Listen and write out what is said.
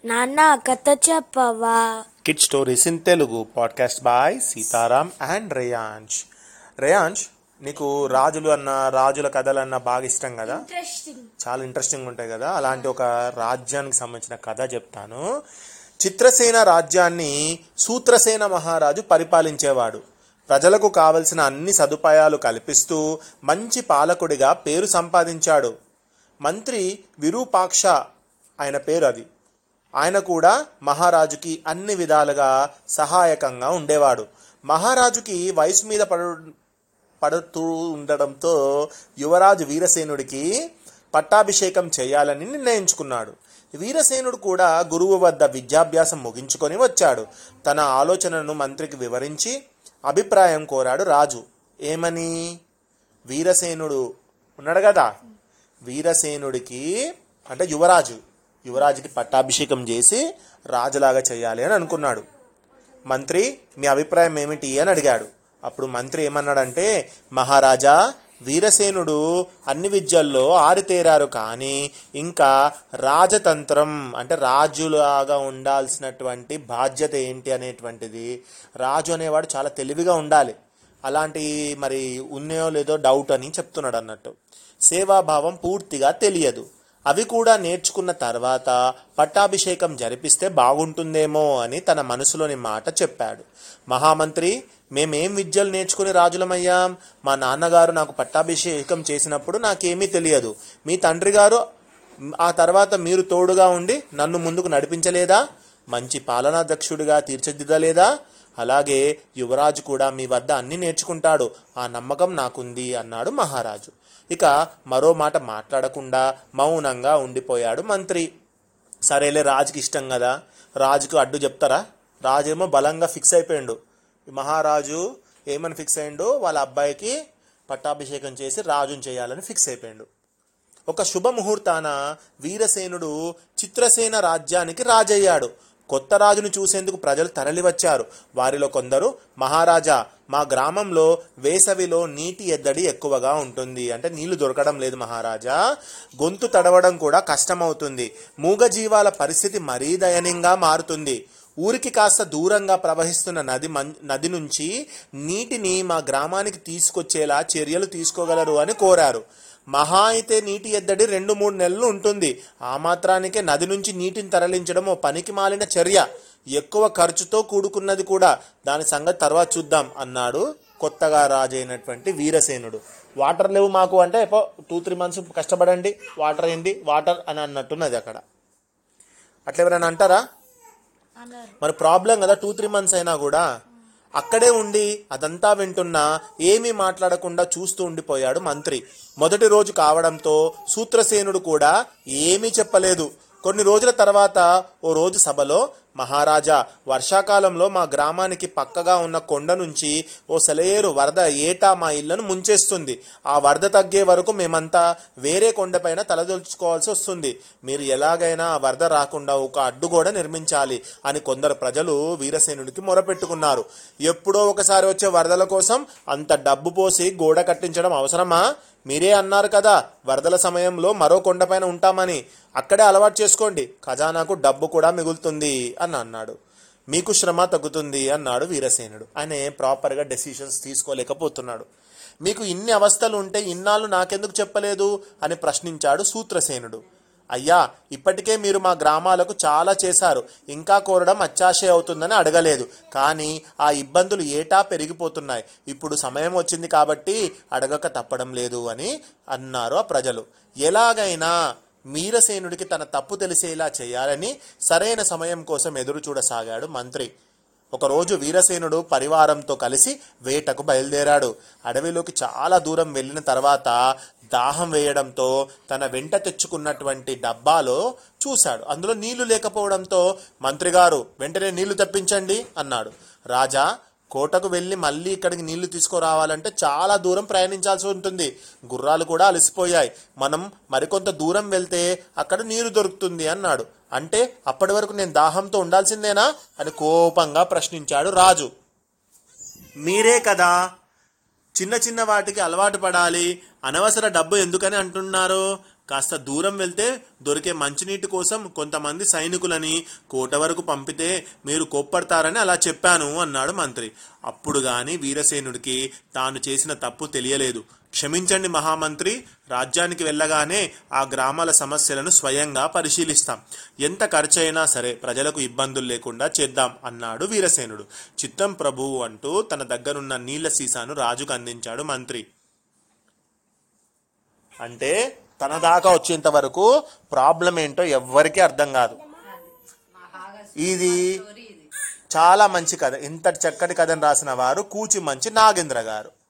నాన్న కథ చెప్పవా kid stories in Telugu podcast by Sitaram and Reyansh Reyansh నీకు రాజులు అన్న రాజుల కథలన్న బాగా ఇష్టం కదా ఇంట్రెస్టింగ్ చాలా ఇంట్రెస్టింగ్ ఉంటాయి కదా అలాంటి ఒక రాజ్యానికి సంబంధించిన కథ చెప్తాను చిత్రసేన రాజ్యాన్ని సూత్రసేన మహారాజు పరిపాలించేవాడు ప్రజలకు కావలసిన అన్ని సదుపాయాలు కల్పిస్తూ మంచి పాలకుడిగా పేరు సంపాదించాడు మంత్రి విరూపాక్ష ఆయన పేరు అది ఆయన కూడా మహారాజుకి అన్ని విధాలుగా సహాయకంగా ఉండేవాడు మహారాజుకి వయసు మీద పడు పడుతూ ఉండడంతో యువరాజు వీరసేనుడికి పట్టాభిషేకం చేయాలని నిర్ణయించుకున్నాడు వీరసేనుడు కూడా గురువు వద్ద విద్యాభ్యాసం ముగించుకొని వచ్చాడు తన ఆలోచనను మంత్రికి వివరించి అభిప్రాయం కోరాడు రాజు ఏమని వీరసేనుడు ఉన్నాడు కదా వీరసేనుడికి అంటే యువరాజు యువరాజుకి పట్టాభిషేకం చేసి రాజులాగా చేయాలి అని అనుకున్నాడు మంత్రి మీ అభిప్రాయం ఏమిటి అని అడిగాడు అప్పుడు మంత్రి ఏమన్నాడంటే మహారాజా వీరసేనుడు అన్ని విద్యల్లో ఆరితేరారు కానీ ఇంకా రాజతంత్రం అంటే రాజులాగా ఉండాల్సినటువంటి బాధ్యత ఏంటి అనేటువంటిది రాజు అనేవాడు చాలా తెలివిగా ఉండాలి అలాంటి మరి ఉన్నాయో లేదో డౌట్ అని చెప్తున్నాడు అన్నట్టు సేవాభావం పూర్తిగా తెలియదు అవి కూడా నేర్చుకున్న తర్వాత పట్టాభిషేకం జరిపిస్తే బాగుంటుందేమో అని తన మనసులోని మాట చెప్పాడు మహామంత్రి మేమేం విద్యలు నేర్చుకుని రాజులమయ్యాం మా నాన్నగారు నాకు పట్టాభిషేకం చేసినప్పుడు నాకేమీ తెలియదు మీ తండ్రి గారు ఆ తర్వాత మీరు తోడుగా ఉండి నన్ను ముందుకు నడిపించలేదా మంచి పాలనాధ్యక్షుడిగా తీర్చిదిద్దలేదా అలాగే యువరాజు కూడా మీ వద్ద అన్ని నేర్చుకుంటాడు ఆ నమ్మకం నాకుంది అన్నాడు మహారాజు ఇక మరో మాట మాట్లాడకుండా మౌనంగా ఉండిపోయాడు మంత్రి సరేలే రాజుకి ఇష్టం కదా రాజుకు అడ్డు చెప్తారా రాజేమో బలంగా ఫిక్స్ అయిపోయిండు ఈ మహారాజు ఏమని ఫిక్స్ అయ్యిండు వాళ్ళ అబ్బాయికి పట్టాభిషేకం చేసి రాజుని చేయాలని ఫిక్స్ అయిపోయిండు ఒక శుభముహూర్తాన వీరసేనుడు చిత్రసేన రాజ్యానికి రాజయ్యాడు కొత్త రాజును చూసేందుకు ప్రజలు తరలివచ్చారు వారిలో కొందరు మహారాజా మా గ్రామంలో వేసవిలో నీటి ఎద్దడి ఎక్కువగా ఉంటుంది అంటే నీళ్లు దొరకడం లేదు మహారాజా గొంతు తడవడం కూడా కష్టమవుతుంది మూగజీవాల పరిస్థితి మరీ దయనీయంగా మారుతుంది ఊరికి కాస్త దూరంగా ప్రవహిస్తున్న నది మన్ నది నుంచి నీటిని మా గ్రామానికి తీసుకొచ్చేలా చర్యలు తీసుకోగలరు అని కోరారు మహా అయితే నీటి ఎద్దడి రెండు మూడు నెలలు ఉంటుంది ఆ మాత్రానికే నది నుంచి నీటిని తరలించడం ఓ పనికి మాలిన చర్య ఎక్కువ ఖర్చుతో కూడుకున్నది కూడా దాని సంగతి తర్వాత చూద్దాం అన్నాడు కొత్తగా రాజైనటువంటి వీరసేనుడు వాటర్ లేవు మాకు అంటే ఎప్పో టూ త్రీ మంత్స్ కష్టపడండి వాటర్ ఏంటి వాటర్ అని అన్నట్టున్నది అక్కడ అట్లా ఎవరైనా అంటారా అన్నారు మరి ప్రాబ్లం కదా టూ త్రీ మంత్స్ అయినా కూడా అక్కడే ఉండి అదంతా వింటున్నా ఏమీ మాట్లాడకుండా చూస్తూ ఉండిపోయాడు మంత్రి మొదటి రోజు కావడంతో సూత్రసేనుడు కూడా ఏమీ చెప్పలేదు కొన్ని రోజుల తర్వాత ఓ రోజు సభలో మహారాజా వర్షాకాలంలో మా గ్రామానికి పక్కగా ఉన్న కొండ నుంచి ఓ సెలయేరు వరద ఏటా మా ఇళ్లను ముంచేస్తుంది ఆ వరద తగ్గే వరకు మేమంతా వేరే కొండపైన తలదొల్చుకోవాల్సి వస్తుంది మీరు ఎలాగైనా ఆ వరద రాకుండా ఒక అడ్డుగోడ నిర్మించాలి అని కొందరు ప్రజలు వీరసేనుడికి మొరపెట్టుకున్నారు ఎప్పుడో ఒకసారి వచ్చే వరదల కోసం అంత డబ్బు పోసి గోడ కట్టించడం అవసరమా మీరే అన్నారు కదా వరదల సమయంలో మరో కొండపైన ఉంటామని అక్కడే అలవాటు చేసుకోండి ఖజానాకు డబ్బు కూడా మిగులుతుంది అని అన్నాడు మీకు శ్రమ తగ్గుతుంది అన్నాడు వీరసేనుడు ఆయన ప్రాపర్గా డెసిషన్స్ తీసుకోలేకపోతున్నాడు మీకు ఇన్ని అవస్థలు ఉంటే ఇన్నాళ్ళు నాకెందుకు చెప్పలేదు అని ప్రశ్నించాడు సూత్రసేనుడు అయ్యా ఇప్పటికే మీరు మా గ్రామాలకు చాలా చేశారు ఇంకా కోరడం అత్యాశే అవుతుందని అడగలేదు కానీ ఆ ఇబ్బందులు ఏటా పెరిగిపోతున్నాయి ఇప్పుడు సమయం వచ్చింది కాబట్టి అడగక తప్పడం లేదు అని అన్నారు ఆ ప్రజలు ఎలాగైనా మీరసేనుడికి తన తప్పు తెలిసేలా చేయాలని సరైన సమయం కోసం ఎదురు చూడసాగాడు మంత్రి ఒకరోజు వీరసేనుడు పరివారంతో కలిసి వేటకు బయలుదేరాడు అడవిలోకి చాలా దూరం వెళ్ళిన తర్వాత దాహం వేయడంతో తన వెంట తెచ్చుకున్నటువంటి డబ్బాలో చూశాడు అందులో నీళ్లు లేకపోవడంతో మంత్రిగారు వెంటనే నీళ్లు తెప్పించండి అన్నాడు రాజా కోటకు వెళ్ళి మళ్ళీ ఇక్కడికి నీళ్లు తీసుకురావాలంటే చాలా దూరం ప్రయాణించాల్సి ఉంటుంది గుర్రాలు కూడా అలసిపోయాయి మనం మరికొంత దూరం వెళ్తే అక్కడ నీరు దొరుకుతుంది అన్నాడు అంటే అప్పటి వరకు నేను దాహంతో ఉండాల్సిందేనా అని కోపంగా ప్రశ్నించాడు రాజు మీరే కదా చిన్న చిన్న వాటికి అలవాటు పడాలి అనవసర డబ్బు ఎందుకని అంటున్నారు కాస్త దూరం వెళ్తే దొరికే మంచినీటి కోసం కొంతమంది సైనికులని కోట వరకు పంపితే మీరు కోప్పడతారని అలా చెప్పాను అన్నాడు మంత్రి అప్పుడు గాని వీరసేనుడికి తాను చేసిన తప్పు తెలియలేదు క్షమించండి మహామంత్రి రాజ్యానికి వెళ్ళగానే ఆ గ్రామాల సమస్యలను స్వయంగా పరిశీలిస్తాం ఎంత ఖర్చయినా సరే ప్రజలకు ఇబ్బందులు లేకుండా చేద్దాం అన్నాడు వీరసేనుడు చిత్తం ప్రభువు అంటూ తన దగ్గరున్న నీళ్ల సీసాను రాజుకు అందించాడు మంత్రి అంటే తన దాకా వచ్చేంత వరకు ప్రాబ్లం ఏంటో ఎవ్వరికీ అర్థం కాదు ఇది చాలా మంచి కథ ఇంత చక్కటి కథను రాసిన వారు కూచి మంచి నాగేంద్ర గారు